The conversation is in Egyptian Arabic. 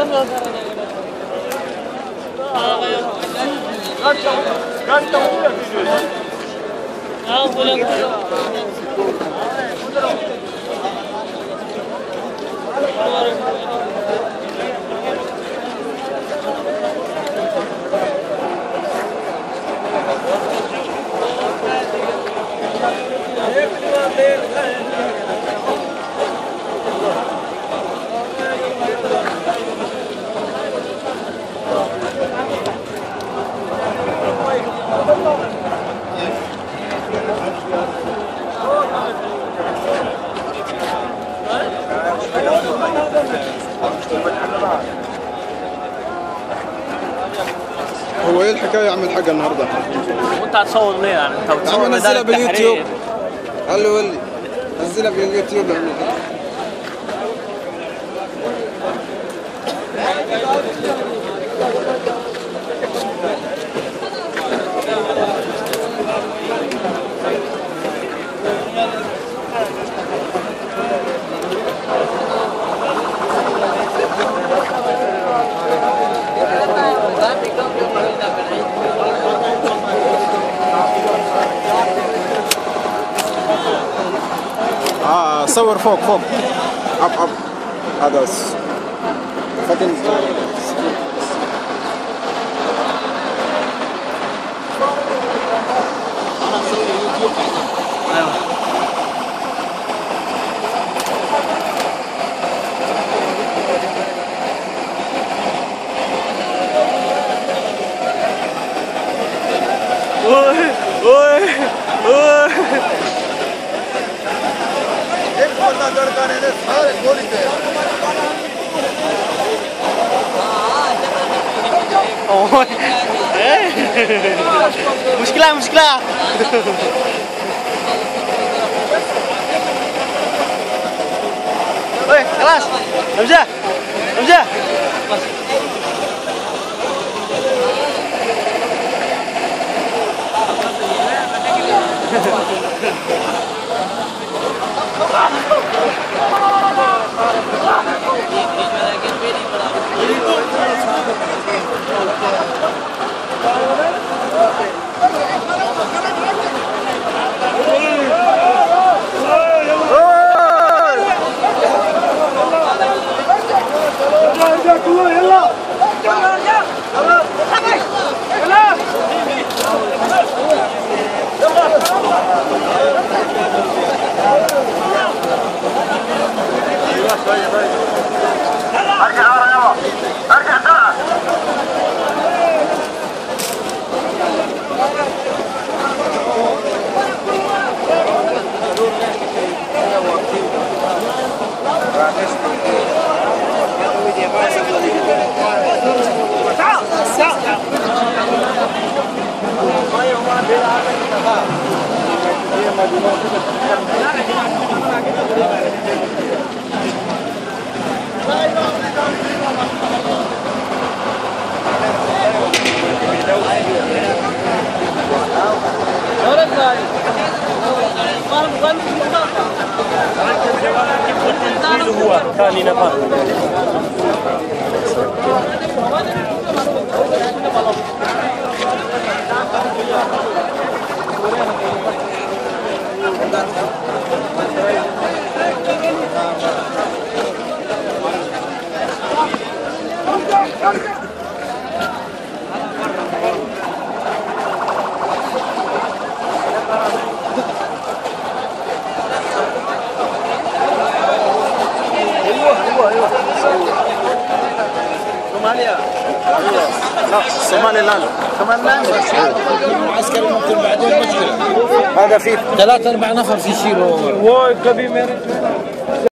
هو ايه الحكايه يا عم الحاج النهارده؟ وانت هتصور ليه يعني انت يا بتصور عم نزلها ميدان باليوتيوب التحرير. قال له ولي نزلها باليوتيوب يا عم الحاج اه صور فوق فوق اب اب هذا س- فتن أوه. إيه. مشكلة مشكلة وي خلاص امزح امزح هو ثاني نفر صوماليا صومالي لاند كمان لاند عسكري ممكن بعدين مشكله هذا في ثلاثة أربع نفر في شيلوا واي كبير